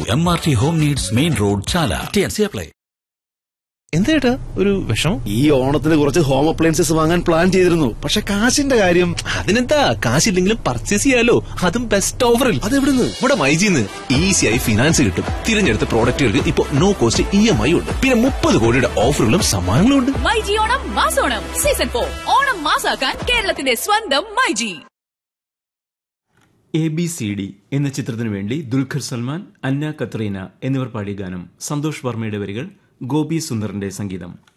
M R T home needs main road Chala T N C apply എന്തേട്ടാ ഒരു വിഷമം ഈ ഓണത്തിന് കുറച്ച് ഹോം അപ്ലയൻസസ് വാങ്ങാൻ പ്ലാൻ ചെയ്തിരുന്നു പക്ഷെ കാശിന്റെ കാര്യം അതിനെന്താ കാശില്ലെങ്കിലും പർച്ചേസ് ചെയ്യാലോ അതും ബെസ്റ്റ് ഓഫറിൽ അതെവിടുന്ന് ഇവിടെ മൈജിന്ന് ഈസിയായി ഫിനാൻസ് കിട്ടും തിരഞ്ഞെടുത്ത പ്രോഡക്റ്റുകൾക്ക് ഇപ്പൊ no cost E M I ഉണ്ട് പിന്നെ മുപ്പത് കോടിയുടെ ഓഫറുകളും സമ്മാനങ്ങളും ഉണ്ട് മൈജി ഓണം മാസോണം സീസൺ ഫോർ ഓണം മാസാക്കാൻ കേരളത്തിന്റെ സ്വന്തം MyG A B C D എന്ന ചിത്രത്തിനു വേണ്ടി ദുൽഖർ സൽമാൻ അന്ന കത്രീന എന്നിവർ പാടിയ ഗാനം സന്തോഷ് വർമ്മയുടെ വരികൾ ഗോപി സുന്ദറിന്റെ സംഗീതം